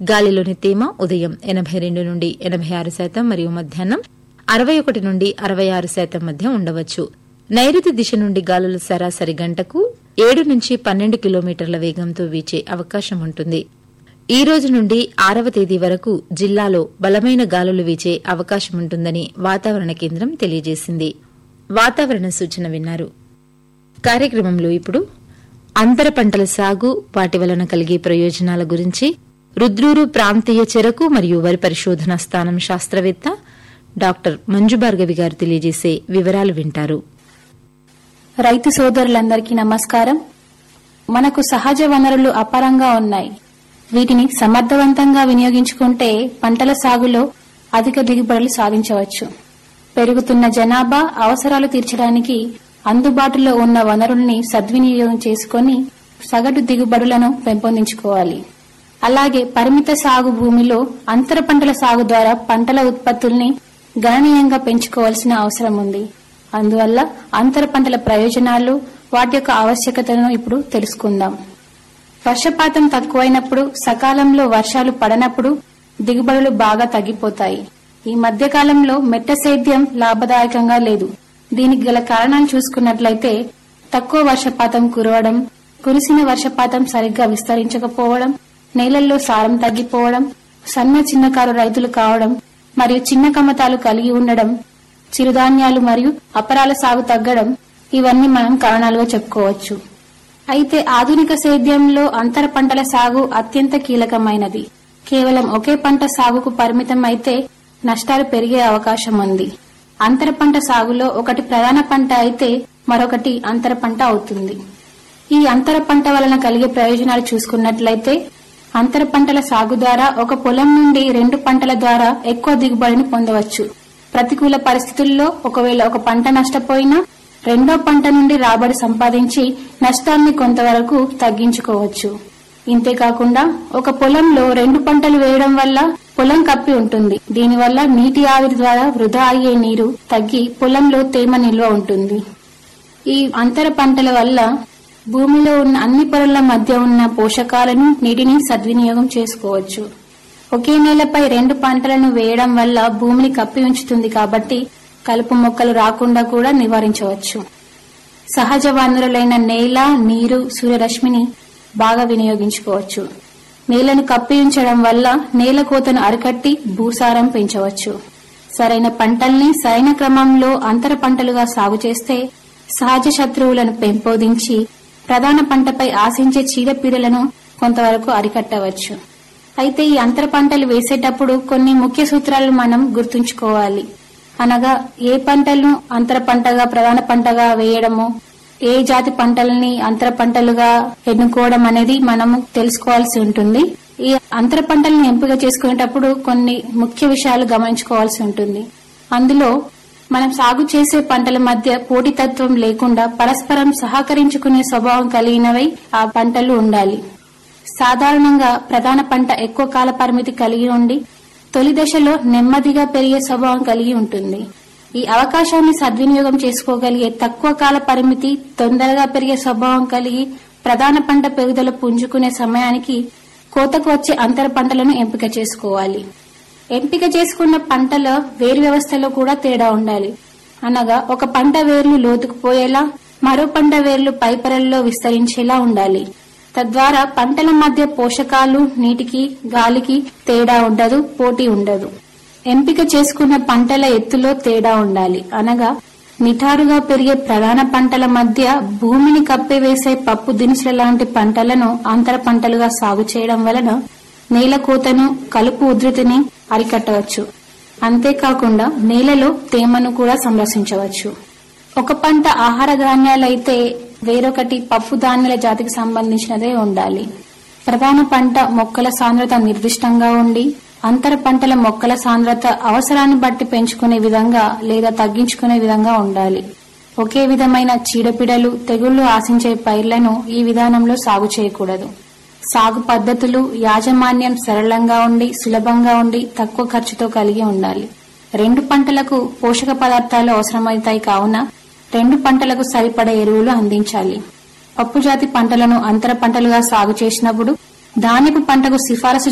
గాలిలోని తేమ ఉదయం ఎనభై రెండు నుండి ఎనభై ఆరు శాతం మరియు మధ్యాహ్నం అరవై ఒకటి నుండి అరవై ఆరు శాతం మధ్య ఉండవచ్చు నైరుతి దిశ నుండి గాలులు సరాసరి గంటకు ఏడు నుంచి పన్నెండు కిలోమీటర్ల వేగంతో వీచే అవకాశం ఉంటుంది ఈ రోజు నుండి ఆరవ తేదీ వరకు జిల్లాలో బలమైన గాలులు వీచే అవకాశం ఉంటుందని వాతావరణ కేంద్రం తెలియజేసింది వాతావరణ సూచన విన్నారు కార్యక్రమంలో ఇప్పుడు అంతర పంటల సాగు వాటి వలన కలిగే ప్రయోజనాల గురించి రుద్రూరు ప్రాంతీయ చెరకు మరియు వరి పరిశోధనా స్థానం శాస్త్రవేత్త డాక్టర్ మంజు భార్గవి గారు తెలియజేసే వివరాలు వింటారు రైతు సోదరులందరికీ నమస్కారం మనకు సహజ వనరులు అపారంగా ఉన్నాయి వీటిని సమర్థవంతంగా వినియోగించుకుంటే పంటల సాగులో అధిక దిగుబడులు సాధించవచ్చు పెరుగుతున్న జనాభా అవసరాలు తీర్చడానికి అందుబాటులో ఉన్న వనరుల్ని సద్వినియోగం చేసుకొని సగటు దిగుబడులను పెంపొందించుకోవాలి అలాగే పరిమిత సాగు భూమిలో అంతర పంటల సాగు ద్వారా పంటల ఉత్పత్తుల్ని గణనీయంగా పెంచుకోవాల్సిన అవసరం ఉంది అందువల్ల అంతర పంటల ప్రయోజనాలు వాటి యొక్క ఆవశ్యకతను ఇప్పుడు తెలుసుకుందాం వర్షపాతం తక్కువైనప్పుడు సకాలంలో వర్షాలు పడనప్పుడు దిగుబడులు బాగా తగ్గిపోతాయి ఈ మధ్య కాలంలో మెట్ట సేద్యం లాభదాయకంగా లేదు దీనికి గల కారణాలు చూసుకున్నట్లయితే తక్కువ వర్షపాతం కురవడం కురిసిన వర్షపాతం సరిగ్గా విస్తరించకపోవడం నేలల్లో సారం తగ్గిపోవడం సన్న చిన్నకారు రైతులు కావడం మరియు చిన్న కమతాలు కలిగి ఉండడం చిరుధాన్యాలు మరియు అపరాల సాగు తగ్గడం ఇవన్నీ మనం కారణాలుగా చెప్పుకోవచ్చు అయితే ఆధునిక సేద్యంలో అంతర పంటల సాగు అత్యంత కీలకమైనది కేవలం ఒకే పంట సాగుకు పరిమితం అయితే నష్టాలు పెరిగే అవకాశం ఉంది అంతర పంట సాగులో ఒకటి ప్రధాన పంట అయితే మరొకటి అంతర పంట అవుతుంది ఈ అంతర పంట వలన కలిగే ప్రయోజనాలు చూసుకున్నట్లయితే అంతర పంటల సాగు ద్వారా ఒక పొలం నుండి రెండు పంటల ద్వారా ఎక్కువ దిగుబడిని పొందవచ్చు ప్రతికూల పరిస్థితుల్లో ఒకవేళ ఒక పంట నష్టపోయినా రెండో పంట నుండి రాబడి సంపాదించి నష్టాన్ని కొంతవరకు తగ్గించుకోవచ్చు ఇంతేకాకుండా ఒక పొలంలో రెండు పంటలు వేయడం వల్ల పొలం కప్పి ఉంటుంది దీనివల్ల నీటి ఆవిరి ద్వారా వృధా అయ్యే నీరు తగ్గి పొలంలో తేమ నిల్వ ఉంటుంది ఈ అంతర పంటల వల్ల భూమిలో ఉన్న అన్ని పొరల మధ్య ఉన్న పోషకాలను నీటిని సద్వినియోగం చేసుకోవచ్చు ఒకే నేలపై రెండు పంటలను వేయడం వల్ల భూమిని కప్పి ఉంచుతుంది కాబట్టి కలుపు మొక్కలు రాకుండా కూడా నివారించవచ్చు సహజ వనరులైన నేల నీరు సూర్యరశ్మిని బాగా వినియోగించుకోవచ్చు నేలను కప్పి ఉంచడం వల్ల నేల కోతను అరికట్టి భూసారం పెంచవచ్చు సరైన పంటల్ని సరైన క్రమంలో అంతర పంటలుగా సాగు చేస్తే సహజ శత్రువులను పెంపొందించి ప్రధాన పంటపై ఆశించే చీడపీడలను కొంతవరకు అరికట్టవచ్చు అయితే ఈ అంతర పంటలు వేసేటప్పుడు కొన్ని ముఖ్య సూత్రాలు మనం గుర్తుంచుకోవాలి అనగా ఏ పంటలను అంతర పంటగా ప్రధాన పంటగా వేయడము ఏ జాతి పంటలని అంతర పంటలుగా ఎన్నుకోవడం అనేది మనము తెలుసుకోవాల్సి ఉంటుంది ఈ అంతర పంటలను ఎంపిక చేసుకునేటప్పుడు కొన్ని ముఖ్య విషయాలు గమనించుకోవాల్సి ఉంటుంది అందులో మనం సాగు చేసే పంటల మధ్య పోటీతత్వం లేకుండా పరస్పరం సహకరించుకునే స్వభావం కలిగినవై ఆ పంటలు ఉండాలి సాధారణంగా ప్రధాన పంట ఎక్కువ కాల పరిమితి కలిగి ఉండి తొలి దశలో నెమ్మదిగా పెరిగే స్వభావం కలిగి ఉంటుంది ఈ అవకాశాన్ని సద్వినియోగం చేసుకోగలిగే తక్కువ కాల పరిమితి తొందరగా పెరిగే స్వభావం కలిగి ప్రధాన పంట పెరుగుదల పుంజుకునే సమయానికి కోతకు వచ్చే అంతర పంటలను ఎంపిక చేసుకోవాలి ఎంపిక చేసుకున్న పంటల వేరు వ్యవస్థలో కూడా తేడా ఉండాలి అనగా ఒక పంట వేర్లు లోతుకుపోయేలా మరో పంట వేర్లు పైపరల్లో విస్తరించేలా ఉండాలి తద్వారా పంటల మధ్య పోషకాలు నీటికి గాలికి తేడా ఉండదు పోటీ ఉండదు ఎంపిక చేసుకున్న పంటల ఎత్తులో తేడా ఉండాలి అనగా నిటారుగా పెరిగే ప్రధాన పంటల మధ్య భూమిని కప్పివేసే పప్పు దినుసుల లాంటి పంటలను అంతర పంటలుగా సాగు చేయడం వలన నేల కోతను కలుపు ఉధృతిని అరికట్టవచ్చు అంతేకాకుండా నేలలో తేమను కూడా సంరక్షించవచ్చు ఒక పంట ఆహార ధాన్యాలైతే వేరొకటి పప్పు ధాన్యాల జాతికి సంబంధించినదే ఉండాలి ప్రధాన పంట మొక్కల సాంద్రత నిర్దిష్టంగా ఉండి అంతర పంటల మొక్కల సాంద్రత అవసరాన్ని బట్టి పెంచుకునే విధంగా లేదా తగ్గించుకునే విధంగా ఉండాలి ఒకే విధమైన చీడపీడలు తెగుళ్లు ఆశించే పైర్లను ఈ విధానంలో సాగు చేయకూడదు సాగు పద్ధతులు యాజమాన్యం సరళంగా ఉండి సులభంగా ఉండి తక్కువ ఖర్చుతో కలిగి ఉండాలి రెండు పంటలకు పోషక పదార్థాలు అవసరమవుతాయి కావున రెండు పంటలకు సరిపడే ఎరువులు అందించాలి పప్పు జాతి పంటలను అంతర పంటలుగా సాగు చేసినప్పుడు ధాన్యపు పంటకు సిఫారసు